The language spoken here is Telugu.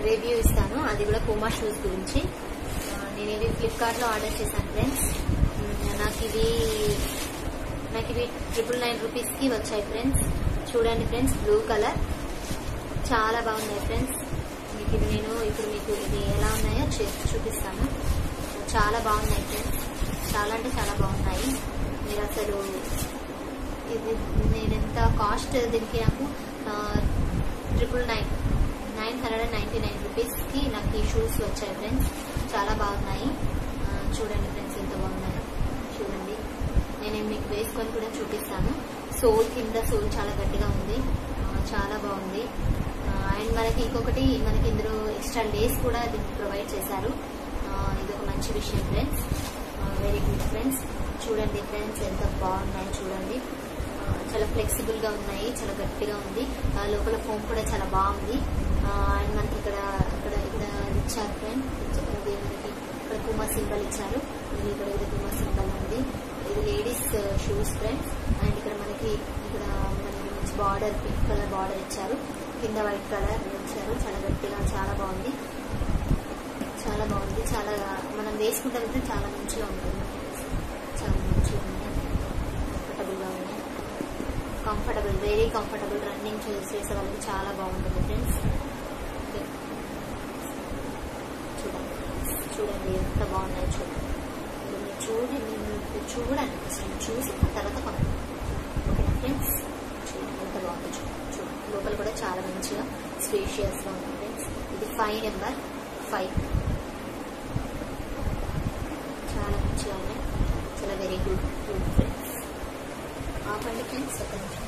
రివ్యూ ఇస్తాను అది కూడా పూమా షూస్ గురించి ఆ, నేను ఇవి ఫ్లిప్కార్ట్ లో ఆర్డర్ చేశాను ఫ్రెండ్స్ ఉమ్, నాకు ఇవి నాకు ఇవి ట్రిపుల్ నైన్ రూపీస్ కి వచ్చాయి ఫ్రెండ్స్ చూడండి ఫ్రెండ్స్ బ్లూ కలర్ చాలా బాగున్నాయి ఫ్రెండ్స్ మీకు ఇది నేను ఇప్పుడు మీకు ఇది ఎలా ఉన్నాయో చే- చూపిస్తాను చాలా బాగున్నాయి ఫ్రెండ్స్ చాలా అంటే చాలా బాగున్నాయి మీరు అసలు ఇది నేను ఎంత కాస్ట్ దీనికి నాకు triple nine nine hundred and ninety nine రూపీస్కి నాకు ఈ షూస్ వచ్చాయి ఫ్రెండ్స్ చాలా బాగున్నాయి ఆ, చూడండి ఫ్రెండ్స్ ఎంత బాగున్నాయో చూడండి నేను మీకు వేసుకొని కూడా చూపిస్తాను సోల్ కింద సోల్ చాలా గట్టిగా ఉంది ఆ, చాలా బాగుంది ఆ, అండ్ మనకి ఇంకొకటి మనకి ఇందులో ఎక్స్ట్రా లేస్ కూడా దీనికి ప్రొవైడ్ చేశారు ఆ, ఇది ఒక మంచి విషయం ఫ్రెండ్స్ వెరీ గుడ్ ఫ్రెండ్స్ చూడండి ఫ్రెండ్స్ ఎంత బాగున్నాయి చూడండి ఆ, చాలా ఫ్లెక్సిబుల్ గా ఉన్నాయి చాలా గట్టిగా ఉంది ఆ, లోపల ఫోమ్ కూడా చాలా బాగుంది ఆ, అండ్ మనకి ఇక్కడ ఇక్కడ ఇక్కడ ఇది ఇచ్చారు ఫ్రెండ్ ఇది మనకి ఇక్కడ కుమా సింబల్ ఇచ్చారు ఇది ఇక్కడ ఇది కుమా సింబల్ ఉంది ఇది లేడీస్ షూస్ ఫ్రెండ్స్ అండ్ ఇక్కడ మనకి ఇక్కడ మనకి మంచి బార్డర్ పింక్ కలర్ బార్డర్ ఇచ్చారు కింద వైట్ కలర్ ఇచ్చారు చాలా గట్టిగా చాలా బాగుంది చాలా బాగుంది చాలా మనం వేసుకుంటే మాత్రం చాలా మంచిగా ఉంటుంది చాలా మంచిగా ఉంది కంఫర్టబుల్ గా ఉంది కంఫర్టబుల్ వెరీ కంఫర్టబుల్ రన్నింగ్ చేసే వాళ్ళకి చాలా బాగుంటుంది ఫ్రెండ్స్ ఓకే. చూడండి చూడండి ఎంత బాగున్నాయి చూడండి ఇది మీరు చూడి మీరు చూడండి అసలు చూసి ఆ తర్వాత కొనండి ఓకేనా ఫ్రెండ్స్ చూడండి ఎంత బాగుంది చూడండి చూడండి లోపల కూడా చాలా మంచిగా స్పేషియస్ గా ఉంది ఫ్రెండ్స్ ఇది ఫైవ్ నెంబర్ ఫైవ్ చాలా మంచిగా ఉన్నాయి చాలా వెరీ గుడ్ గుడ్ ఫ్రెండ్స్ ఆపండి ఫ్రెండ్స్ ఒక నిమిషం